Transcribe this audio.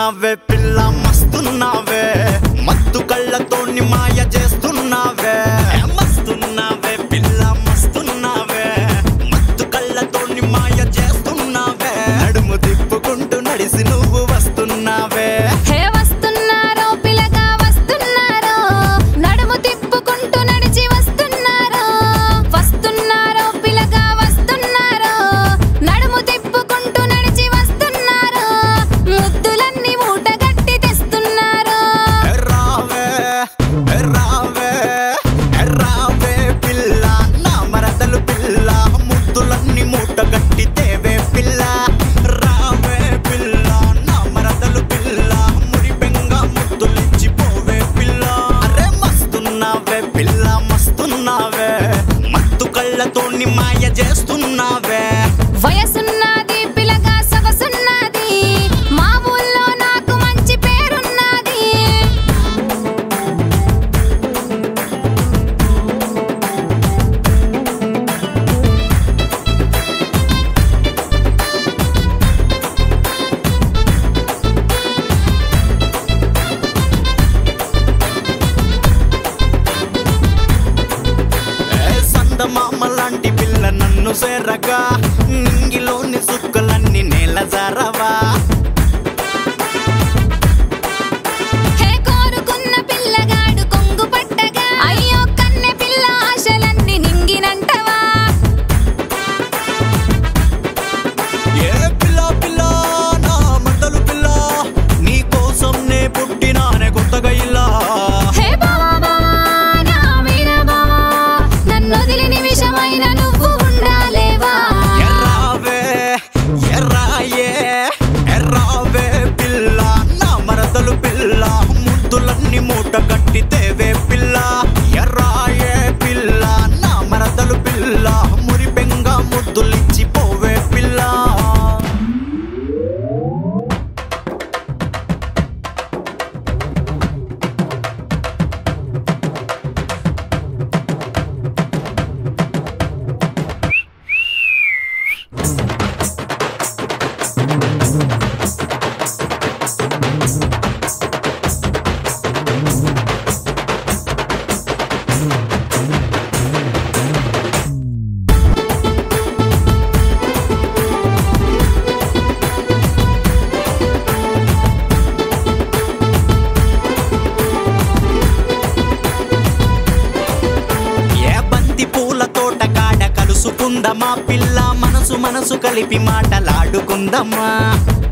మస్తున్నావే పిల్ల మస్తున్నావే మత్తు కళ్ళతోని మాయ చేస్తున్నావే మస్తున్నావే పిల్ల మస్తున్నావే మత్తు కళ్ళతోని మాయ చేస్తున్నావే నడుము తిప్పుకుంటూ నడిసి నువ్వు వస్తున్నావే హే వస్తున్నారో పిల్లగా వస్తున్నారో నడుము తిప్పుకుంటూ నడిచి వస్తున్నారో వస్తున్నారో పిల్లగా వస్తున్నారో నడుము తిప్పుకుంటూ నడిచి వస్తున్నారో ముద్దులన్నీ మూటగట్టి తెస్తున్నారో రావే రావే రావే పిల్ల నా మరదలు పిల్ల ముద్దులన్నీ మూట గట్టి తేవే పిల్ల రావే పిల్ల నా మరదలు పిల్ల మురి బెంగ ముద్దులిచ్చి పోవే పిల్ల అరే మస్తున్నావే పిల్ల మస్తున్నావే మత్తు కళ్ళతోని మాయ చేస్తున్నావే వయసున్నది పిల్లగా సొగసున్నది మా ఊళ్ళో నాకు మంచి పేరున్నది ఏ సందమామ లాంటి పిల్ల నన్ను సేరగా నింగిలోని సుక్కలన్నీ నేల జారవా హే కోరుకున్న పిల్లగాడు కొంగు పట్టగా అయ్యో కన్నె పిల్ల ఆశలన్నీ నింగినంటవా ఏ పిల్ల పిల్ల నా మందలు పిల్ల నీ కోసం నే పుట్టినానే కొత్తగా ఇలా హే బావా బావా నా వీర బావా నన్ను వదిలి నిమిషమైన నువ్వు ఉండాలేవా ఎర్రావే ఎర్రాయే ఎర్రావే పిల్ల నా మరదలు పిల్ల ముద్దులన్నీ మూట కట్టి తేవే పిల్ల ఎర్రాయే పిల్ల నా మరదలు పిల్ల మురి బెంగ ముద్దులిచ్చి పోవే పిల్ల ఏ బంతి పూల తోట కాడ కలుసుకుందమా పిల్ల మనసు మనసు కలిపి మాటలాడుకుందమ్మా